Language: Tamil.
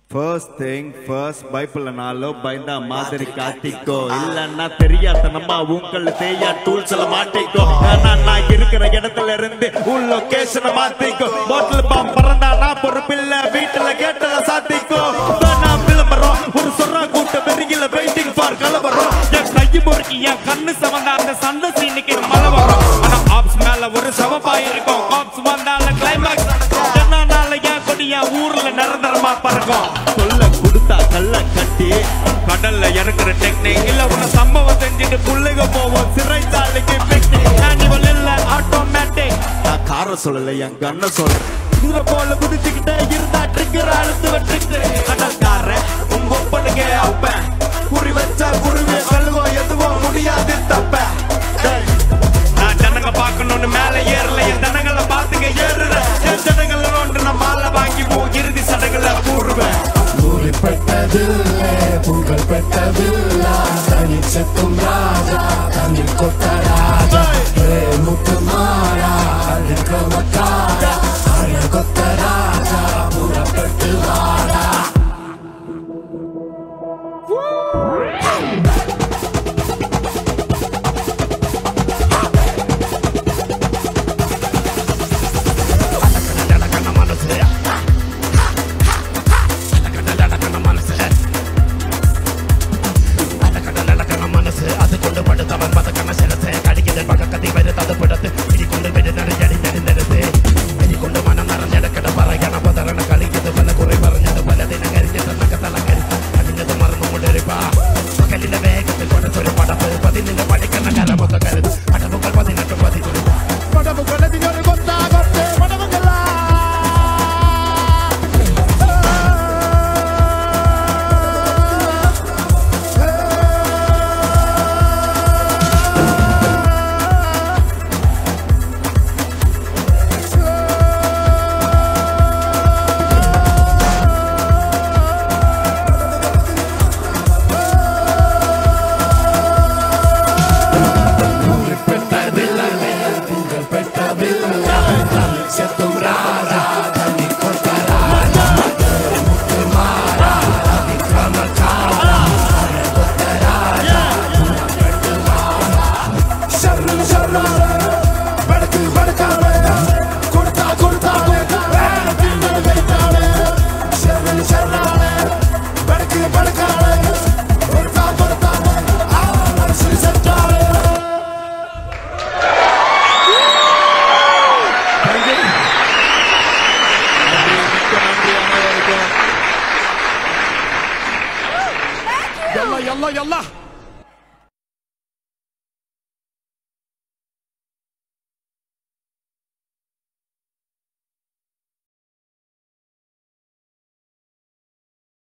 ஃபர்ஸ்ட் திங் ஃபர்ஸ்ட் பைபிள்ல நாளோ பயந்தா மாதிரி காட்டிக்கோ இல்லன்னா தெரியாதனமா உங்கள தேயா டூல்ஸ்ல மாட்டிக்கோ ஆனா நான் இருக்கிற இடத்துல இருந்து உன் லொகேஷனை மாத்திக்கோ பாட்டில் பாம் பறந்தா நான் பொறுப்பில்ல வீட்டுல கேட்டல சாத்திக்கோ நான் விளம்பரம் ஒரு சொன்னா கூட்ட வெறியில வெயிட்டிங் ஃபார் கலவரம் என் கையை முறுக்கி என் கண்ணு சவந்த அந்த சண்டை சீனுக்கு மழை வரும் ஆனா ஆப்ஸ் மேல ஒரு சவப்பாய் இருக்கும் ஆப்ஸ் வந்தால கிளைமேக்ஸ் என்னனால என் கொடி என் ஊர்ல நிரந்தரமா பறக்கும் சொல்ல கொடுத்தா கல்ல கட்டி கடல்ல இறக்குற டெக்னிக் இல்ல உன சம்பவம் செஞ்சுட்டு புள்ளைக போவோம் சிறைச்சாலைக்கு பிக்னிக் நான் இவள் இல்ல ஆட்டோமேட்டிக் நான் கார சொல்லல என் கண்ண சொல்றேன் குதிரை போல குதிச்சுக்கிட்டே இருந்தா ட்ரிக்கர் அழுத்து வெட்டுக்கு கடற்கார உங்க ஒப்பனுக்கு அப்பேன் குறி வச்சா குருவே சொல்லுவோம் எதுவும் முடியாது தப்ப டேய், நான் ஜனங்க பார்க்கணும்னு மேல ஏறல என் ஜனங்களை பார்த்துக்க ஏறுறேன் என் ஜனங்களை ஒன்று நான் மாலை வாங்கி போ இறுதி சடங்குல கூறுவேன் பெட்டதில்லை புகழ் பெட்டதில்லா தனிச்சத்தும் ராஜா தனில் கொத்த ராஜா முத்து மாறா அழுக்கமக்காரா அழ கொத்த ராஜா புறப்பட்டு வாடா செத்தும் ராஜா தனில் கொத்த ராஜா முத்து மாறா அதிகமக்காரா அழ கொத்த ராஜா புறப்பட்டு வாடா ஷர்ரு ஷர்ராரே வடக்கு வடக்காரே கொடுத்தா கொடுத்தாலே வேலைக்கு வைத்தாலே ஷர்ரு ஷர்ராரே வடக்கு வடக்காரே கொடுத்தா கொடுத்தாலே ஆ மனசு செத்தாலே يلا يلا يلا